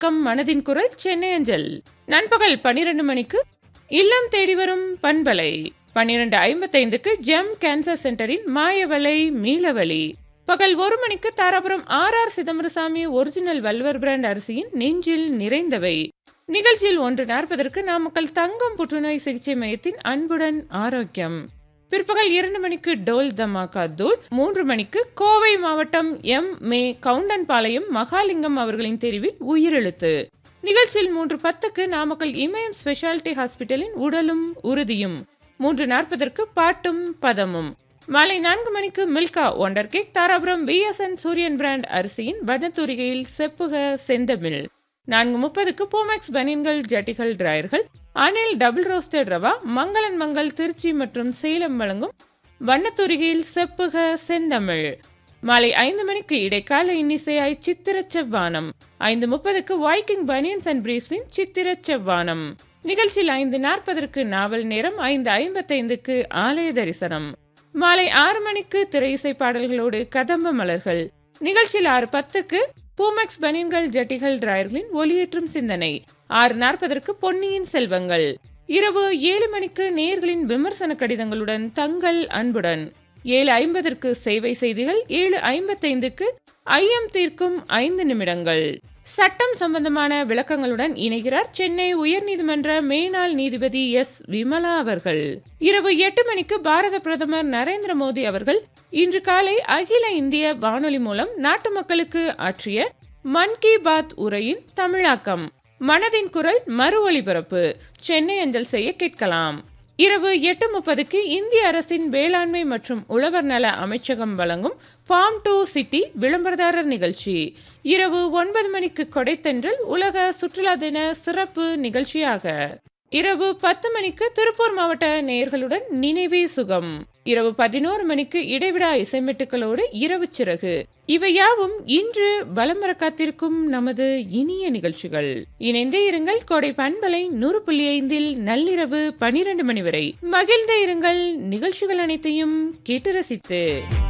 come மனதின் குரல் சென்னை அஞ்சல் நண்பகல் பனிரெண்டு மணிக்கு இல்லம் தேடி வரும் பண்பலை பன்னிரண்டு ஐம்பத்தைந்துக்கு ஜெம் கேன்சர் சென்டரின் மாயவலை மீளவழி பகல் ஒரு மணிக்கு Dharapuram R R Chidambarasami original வல்வர் பிராண்ட் அரிசியின் நெஞ்சில் நிறைந்தவை நிகழ்ச்சியில் ஒன்று நாற்பதற்கு நாமக்கல் தங்கம் புற்றுநோய் சிகிச்சை மையத்தின் அன்புடன் ஆரோக்கியம் பிற்பகல் இரண்டு மணிக்கு டோல் தமாகா தூள் மூன்று மணிக்கு கோவை மாவட்டம் எம் மே கவுண்டன்பாளையம் மகாலிங்கம் அவர்களின் தெரிவில் உயிரெழுத்து நிகழ்ச்சியில் மூன்று பத்துக்கு நாமக்கல் இமயம் ஸ்பெஷாலிட்டி ஹாஸ்பிட்டலின் உடலும் உறுதியும் மூன்று நாற்பதற்கு பாட்டும் பதமும் மாலை நான்கு மணிக்கு Milka wonder cake Dharapuram BSN Suriyan brand அரிசியின் வண்ணத்தூரிகையில் செப்புக செந்தமிழ் நான்கு முப்பதுக்கு போமேக்ஸ் பனியன்கள் ஜட்டிகள் டிராயர்கள் அனில் டபுள் ரோஸ்டட் ரவா மங்களன் மங்கள் திருச்சி மற்றும் சேலம் வழங்கும் வண்ணத்தூரிகையில் செப்புக செந்தமிழ் மாலை ஐந்து மணிக்கு இடைக்கால இன்னிசையாய் சித்திரச் செவ்வானம் ஐந்து முப்பதுக்கு வாய்க்கிங் பனியன்ஸ் அண்ட் பிரீஃப்ஸின் சித்திரச் செவ்வானம் நிகழ்ச்சியில் ஐந்து நாற்பதற்கு நாவல் நேரம் ஐந்து ஐம்பத்தைந்துக்கு ஆலய தரிசனம் மாலை ஆறு மணிக்கு திரை இசை பாடல்களோடு கதம்ப மலர்கள் நிகழ்ச்சியில் ஆறு பத்துக்கு பூமெக்ஸ் பனியன்கள் ஜட்டிகள் டிராயர்களின் ஒளியேற்றும் சிந்தனை ஆறு நாற்பதற்கு பொன்னியின் செல்வங்கள் இரவு ஏழு மணிக்கு நேர்களின் விமர்சன கடிதங்களுடன் தங்கள் அன்புடன் ஏழு ஐம்பதற்கு சேவை செய்திகள் ஏழு ஐம்பத்தைந்துக்கு ஐயம் தீர்க்கும் ஐந்து நிமிடங்கள் சட்டம் சம்பந்தமான விளக்கங்களுடன் இணைகிறார் சென்னை உயர்நீதிமன்ற மேனாள் நீதிபதி எஸ் விமலா அவர்கள் இரவு எட்டு மணிக்கு பாரத பிரதமர் நரேந்திர மோடி அவர்கள் இன்று காலை அகில இந்திய வானொலி மூலம் நாட்டு மக்களுக்கு ஆற்றிய மன் கி பாத் உரையின் தமிழாக்கம் மனதின் குரல் மறு ஒலிபரப்பு சென்னை அஞ்சல் செய்ய கேட்கலாம் இரவு எட்டு முப்பதுக்கு இந்திய அரசின் வேளாண்மை மற்றும் உழவர் நல அமைச்சகம் வழங்கும் ஃபார்ம் டு சிட்டி விளம்பரதாரர் நிகழ்ச்சி இரவு ஒன்பது மணிக்கு கொடைத்தென்றல் உலக சுற்றுலா தின சிறப்பு நிகழ்ச்சியாக இரவு பத்து மணிக்கு திருப்பூர் மாவட்ட நேயர்களுடன் நினைவே சுகம் இரவு பதினோரு மணிக்கு இடைவிடா இசைமெட்டுக்களோடு இரவு சிறகு இவையாவும் இன்று வலம் வர காத்திருக்கும் நமது இனிய நிகழ்ச்சிகள் இணைந்தே இருங்கள் கோடை பண்பலை நூறு புள்ளி ஐந்தில் நள்ளிரவு பனிரெண்டு மணி வரை மகிழ்ந்தே இருங்கள் நிகழ்ச்சிகள் அனைத்தையும் கேட்டு ரசித்து